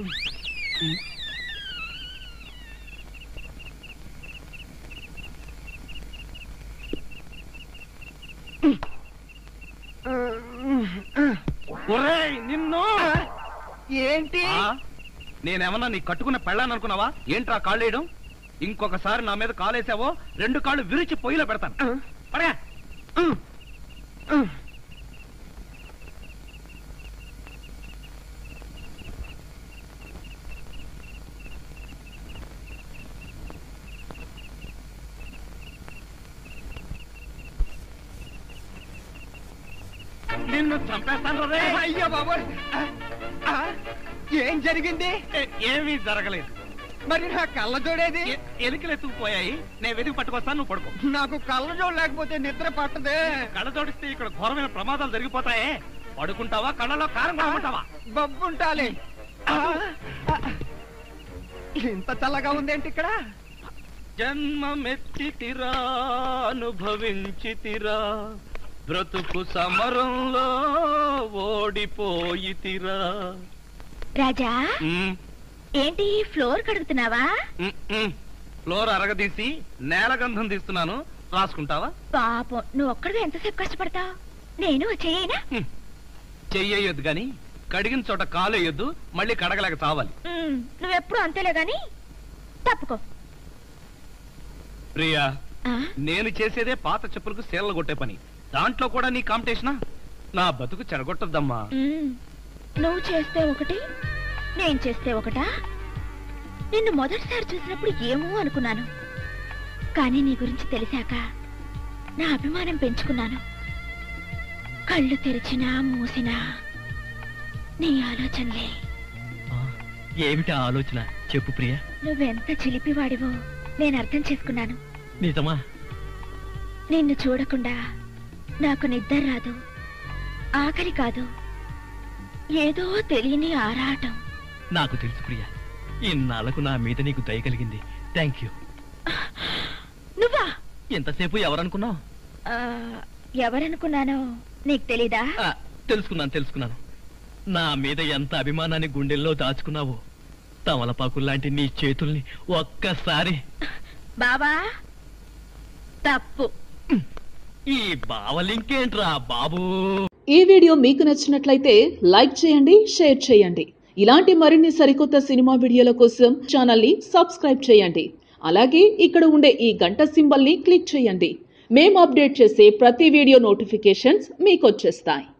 ఒరేయ్ నిన్ను ఏంటి ఆ? నేనేమన్నా నీ కట్టుకున్న పెళ్ళాను అనుకున్నావా ఏంట్రా కాళ్ళేయడం ఇంకొకసారి నా మీద కాలేసావో రెండు కాళ్ళు విరిచి పొయ్యిలో పెడతాను పడగా నిన్ను చంపేస్తాను రే అయ్యో బాబోయ్ ఆ, ఏం జరిగింది ఏ- ఏమీ జరగలేదు మరి నా కళ్ళ జోడేది ఎ- ఎలుకలు ఎత్తుకుపోయాయి నేను వెతికి పట్టుకొస్తాను నువ్వు పడుకో నాకు కళ్ళ జోడు లేకపోతే నిద్ర పట్టదే కళ్ళ జోడిస్తే ఇక్కడ ఘోరమైన ప్రమాదాలు జరిగిపోతాయే పడుకుంటావా కళ్ళలో కారం కొనుక్కుంటావా బొబ్బుంటాలి ఆ, ఆ, ఇంత చల్లగా ఉందేంటి ఇక్కడ జన్మమెత్తితిరా అనుభవించితిరా బ్రతుకు సమరంలో ఓడిపోయితిరా రాజా ఉమ్, ఏంటి ఫ్లోర్ కడుగుతున్నావా ఉమ్, ఉమ్. ఫ్లోర్ అరగదీసి నేల గంధం తీస్తున్నాను రాసుకుంటావా పాపం నువ్వు ఒక్కడిగా ఎంతసేపు కష్టపడతావు నేను చేయనా చెయ్యొద్దు గాని కడిగిన చోట కాలు వేయొద్దు మళ్ళీ కడగలేక చావాలి నువ్వెప్పుడు అంతేలే గాని తప్పుకో ప్రియా ఆ, నేను చేసేదే పాత చెప్పులకు సేలలు కొట్టే పని దాంట్లో కూడా నీ కాంపిటీషనా నా బతుకు చెడగొట్టద్దమ్మా ఉమ్, నువ్వు చేస్తే ఒకటి నేను చేస్తే ఒకటా నిన్ను మొదటిసారి చూసినప్పుడు ఏమో అనుకున్నాను కానీ నీ గురించి తెలిసాక నా అభిమానం పెంచుకున్నాను కళ్ళు తెరిచినా మూసినా నీ ఆలోచనలే ఏమిటి ఆ ఆలోచన చెప్పు ప్రియ నువ్వెంత చిలిపివాడివో నేను అర్థం చేసుకున్నాను నిజమా నిన్ను చూడకుండా నాకు నిద్ర రాదు ఆకలి కాదు ఏదో తెలియని ఆరాటం నాకు తెలుసు ప్రియ ఇన్నాళ్లకు నా మీద నీకు దయ కలిగింది థ్యాంక్ యూ నువ్వా ఎంతసేపు ఎవరనుకున్నావు ఆ, ఎవరనుకున్నానో నీకు తెలీదా ఆ, తెలుసుకున్నాను తెలుసుకున్నాను నా మీద ఎంత అభిమానాన్ని గుండెల్లో దాచుకున్నావో తమలపాకుల్లాంటి నీ చేతుల్ని ఒక్కసారి బాబా తప్పు ఈ బావలింకేంట్రా బాబూ ఈ వీడియో మీకు నచ్చినట్లయితే లైక్ చేయండి షేర్ చేయండి ఇలాంటి మరిన్ని సరికొత్త సినిమా వీడియోల కోసం ఛానల్ని సబ్స్క్రైబ్ చేయండి అలాగే ఇక్కడ ఉండే ఈ గంట సింబల్ని క్లిక్ చేయండి మేము అప్డేట్ చేసే ప్రతి వీడియో నోటిఫికేషన్స్ మీకు వచ్చేస్తాయి